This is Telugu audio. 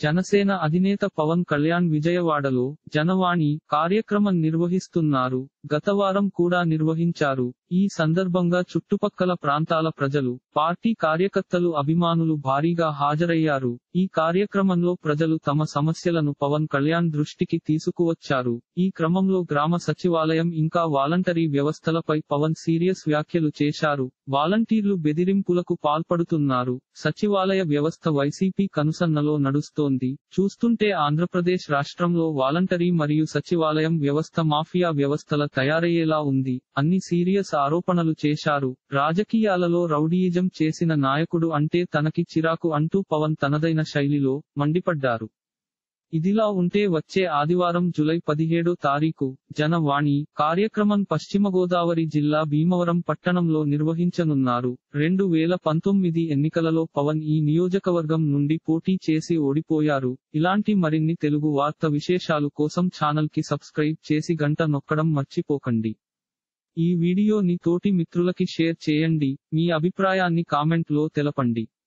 జనసేన అధినేత పవన్ కళ్యాణ్ విజయవాడలో జనవాణి కార్యక్రమం నిర్వహిస్తున్నారు గత వారం కూడా నిర్వహించారు ఈ సందర్భంగా చుట్టుపక్కల ప్రాంతాల ప్రజలు పార్టీ కార్యకర్తలు అభిమానులు భారీగా హాజరయ్యారు ఈ కార్యక్రమంలో ప్రజలు తమ సమస్యలను పవన్ కళ్యాణ్ దృష్టికి తీసుకువచ్చారు ఈ క్రమంలో గ్రామ సచివాలయం ఇంకా వాలంటరీ వ్యవస్థలపై పవన్ సీరియస్ వ్యాఖ్యలు చేశారు వాలంటీర్లు బెదిరింపులకు పాల్పడుతున్నారు సచివాలయ వ్యవస్థ వైసీపీ కనుసన్నలో నడుస్తోంది చూస్తుంటే ఆంధ్రప్రదేశ్ రాష్ట్రంలో వాలంటరీ మరియు సచివాలయం వ్యవస్థ మాఫియా వ్యవస్థల తయారయ్యేలా ఉంది అన్ని సీరియస్ ఆరోపణలు చేశారు రాజకీయాలలో రౌడీయిజం చేసిన నాయకుడు అంటే తనకి చిరాకు అంటూ పవన్ తనదైన శైలిలో మండిపడ్డారు ఇదిలా ఉంటే వచ్చే ఆదివారం జులై పదిహేడో తారీఖు జనవాణి కార్యక్రమం పశ్చిమ గోదావరి జిల్లా భీమవరం పట్టణంలో నిర్వహించనున్నారు రెండు వేల పంతొమ్మిది ఎన్నికలలో పవన్ ఈ నియోజకవర్గం నుండి పోటీ చేసి ఓడిపోయారు ఇలాంటి మరిన్ని తెలుగు వార్త విశేషాలు కోసం ఛానల్ కి సబ్స్క్రైబ్ చేసి గంట నొక్కడం మర్చిపోకండి ఈ వీడియోని తోటి మిత్రులకి షేర్ చేయండి మీ అభిప్రాయాన్ని కామెంట్ లో తెలపండి